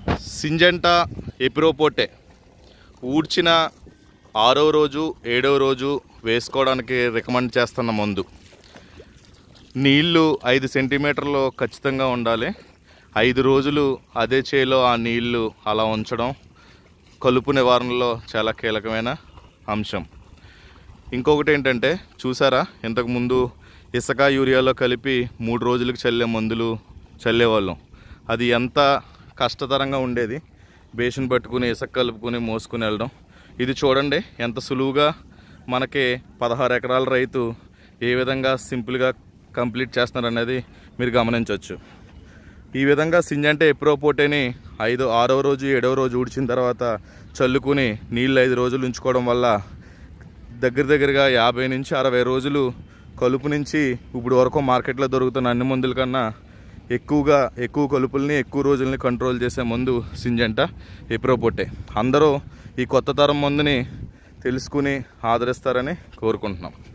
Syngenta ఎపిరోపోటే ఊడ్చిన ఆరో రోజు ఏడో రోజు వేసుకోవడానికి రికమెండ్ చేస్తున్న మందు నీళ్లు ఐదు సెంటీమీటర్లు ఖచ్చితంగా ఉండాలి ఐదు రోజులు అదే చేలో ఆ నీళ్లు అలా ఉంచడం కలుపు నివారణలో చాలా కీలకమైన అంశం ఇంకొకటి ఏంటంటే చూసారా ఇంతకుముందు ఇసుక యూరియాలో కలిపి మూడు రోజులకు చల్లే మందులు చల్లేవాళ్ళం అది ఎంత కష్టతరంగా ఉండేది బేషన్ పట్టుకుని ఇసుక కలుపుకొని మోసుకుని వెళ్ళడం ఇది చూడండి ఎంత సులువుగా మనకి పదహారు ఎకరాల రైతు ఏ విధంగా సింపుల్గా కంప్లీట్ చేస్తున్నారు అనేది మీరు గమనించవచ్చు ఈ విధంగా సింజంటే ఎప్రోపోటేని ఐదో ఆరో రోజు ఏడవ రోజు ఊడ్చిన తర్వాత చల్లుకుని నీళ్ళు ఐదు రోజులు ఉంచుకోవడం వల్ల దగ్గర దగ్గరగా యాభై నుంచి అరవై రోజులు కలుపు నుంచి ఇప్పుడు వరకు మార్కెట్లో దొరుకుతున్న అన్ని మందుల కన్నా ఎక్కువగా ఎక్కువ కలుపుల్ని ఎక్కువ రోజుల్ని కంట్రోల్ చేసే మందు సింజంట ఎప్రోపోటే అందరూ ఈ కొత్త తరం మందుని తెలుసుకుని ఆదరిస్తారని కోరుకుంటున్నాం